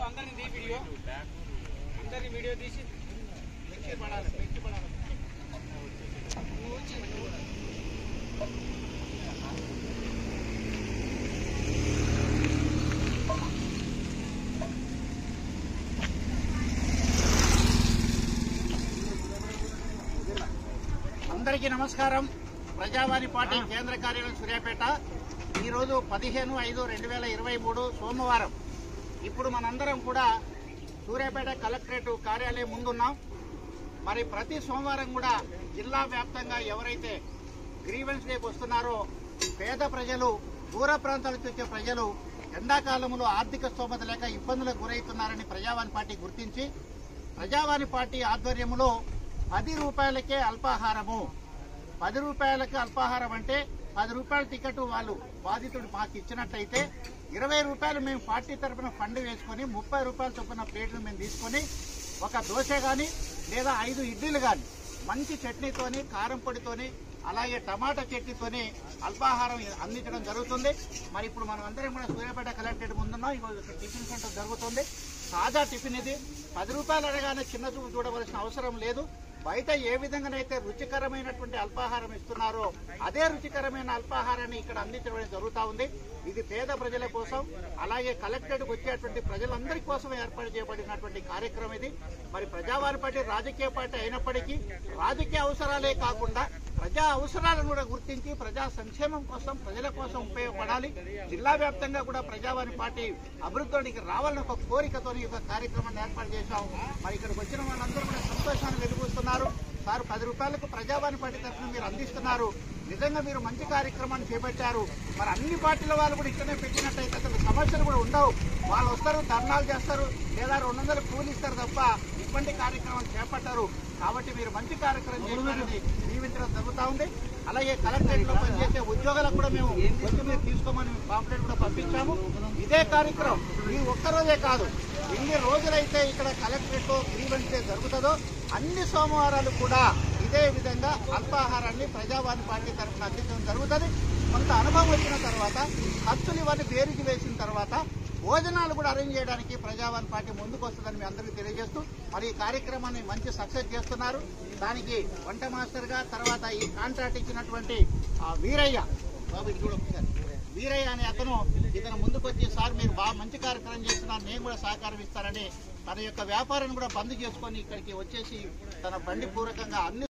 అందరిని తీ వీడియో అందరిని వీడియో తీసి పెట్టి పడాలి పెట్టి పడాలి నువ్వు వచ్చి నువ్వు. అందరికీ నమస్కారం ప్రజావాణి పార్టీ కేంద్ర కార్యాలయం సూర్యాపేట ఈరోజు పదిహేను ఐదు రెండు వేల ఇరవై మూడు సోమవారం ఇప్పుడు మనందరం కూడా సూర్యాపేట కలెక్టరేట్ కార్యాలయం ముందున్నాం మరి ప్రతి సోమవారం కూడా జిల్లా వ్యాప్తంగా ఎవరైతే గ్రీవెన్స్ డేకి వస్తున్నారో పేద ప్రజలు దూర ప్రాంతాల నుంచి వచ్చే ప్రజలు ఎండాకాలంలో ఆర్థిక స్తోమత లేక ఇబ్బందులకు గురవుతున్నారని ప్రజావాణి పార్టీ గుర్తించి ప్రజావాణి పార్టీ ఆధ్వర్యంలో పది రూపాయలకే అల్పాహారము పది రూపాయలకి అల్పాహారం అంటే పది రూపాయల టికెట్ వాళ్ళు బాధితుడు మాకు ఇచ్చినట్టయితే ఇరవై రూపాయలు మేము పార్టీ తరఫున ఫండ్ వేసుకొని ముప్పై రూపాయల చొప్పున ప్లేట్లు మేము తీసుకొని ఒక దోశ కానీ లేదా ఐదు ఇడ్లీలు కానీ మంచి చట్నీతోని కారం పొడితోని అలాగే టమాటా చట్నీతోని అల్పాహారం అందించడం జరుగుతుంది మరి ఇప్పుడు మనం అందరం కూడా సూర్యాపేట కలెక్టరేట్ ముందున్నాం ఈరోజు ఇక్కడ టిఫిన్ సెంటర్ జరుగుతుంది తాజా టిఫిన్ ఇది పది రూపాయలు అడగానే చిన్న చూపు చూడవలసిన అవసరం లేదు బయట ఏ విధంగానైతే రుచికరమైనటువంటి అల్పాహారం ఇస్తున్నారో అదే రుచికరమైన అల్పాహారాన్ని ఇక్కడ అందించడం జరుగుతూ ఉంది ఇది పేద ప్రజల కోసం అలాగే కలెక్టరేట్కి వచ్చేటువంటి ప్రజలందరి కోసం ఏర్పాటు చేయబడినటువంటి కార్యక్రమం ఇది మరి ప్రజావారి పార్టీ రాజకీయ పార్టీ అయినప్పటికీ రాజకీయ అవసరాలే కాకుండా ప్రజా అవసరాలను కూడా గుర్తించి ప్రజా సంక్షేమం కోసం ప్రజల కోసం ఉపయోగపడాలి జిల్లా వ్యాప్తంగా కూడా ప్రజావారి పార్టీ అభివృద్ధికి రావాలని ఒక కోరికతో ఈ యొక్క కార్యక్రమాన్ని ఏర్పాటు చేశాం మరి ఇక్కడికి వచ్చిన వాళ్ళందరూ కూడా సంతోషాన్ని వెలుగుస్తున్నారు సార్ పది రూపాయలకు ప్రజావాణి పార్టీ తరఫున మీరు అందిస్తున్నారు నిజంగా మీరు మంచి కార్యక్రమాన్ని చేపట్టారు మరి అన్ని పార్టీల వాళ్ళు కూడా ఇక్కడనే పెట్టినట్టయితే అసలు సమస్యలు కూడా ఉండవు వాళ్ళు వస్తారు ధర్నాలు చేస్తారు లేదా రెండు వందలు కూలి ఇస్తారు తప్ప ఇటువంటి కార్యక్రమం చేపట్టారు కాబట్టి మీరు మంచి కార్యక్రమం చేయాలని దీవించడం జరుగుతూ ఉంది అలాగే కలెక్టరేట్ లో పనిచేసే ఉద్యోగాలకు కూడా మేము వచ్చి మీరు తీసుకోమని పాంప్లెట్ కూడా పంపించాము ఇదే కార్యక్రమం ఈ ఒక్కరోజే కాదు ఎన్ని రోజులైతే ఇక్కడ కలెక్టరేట్ లో గ్రీవెన్స్ డే జరుగుతుందో అన్ని సోమవారాలు కూడా ఇదే విధంగా అల్పాహారాన్ని ప్రజావాణి పార్టీ తరఫున అందించడం జరుగుతుంది కొంత అనుభవం వచ్చిన తర్వాత ఖర్చులు ఇవన్నీ బేరీకి వేసిన తర్వాత భోజనాలు కూడా అరేంజ్ చేయడానికి ప్రజావాణి పార్టీ ముందుకు వస్తుందని మీ అందరికీ తెలియజేస్తూ మరి ఈ కార్యక్రమాన్ని మంచి సక్సెస్ చేస్తున్నారు దానికి వంట మాస్టర్ గా తర్వాత ఈ కాంట్రాక్ట్ ఇచ్చినటువంటి ఆ వీరయ్య బాబు ఇటు చూడు ఒకసారి. వీరయ్య అనే అతను ఇతను ముందుకు వచ్చి సార్ మీరు బాగా మంచి కార్యక్రమం చేస్తున్నారు నేను కూడా సహకారం ఇస్తారని తన యొక్క వ్యాపారాన్ని కూడా బంద్ చేసుకొని ఇక్కడికి వచ్చేసి తన బండి పూర్వకంగా అన్ని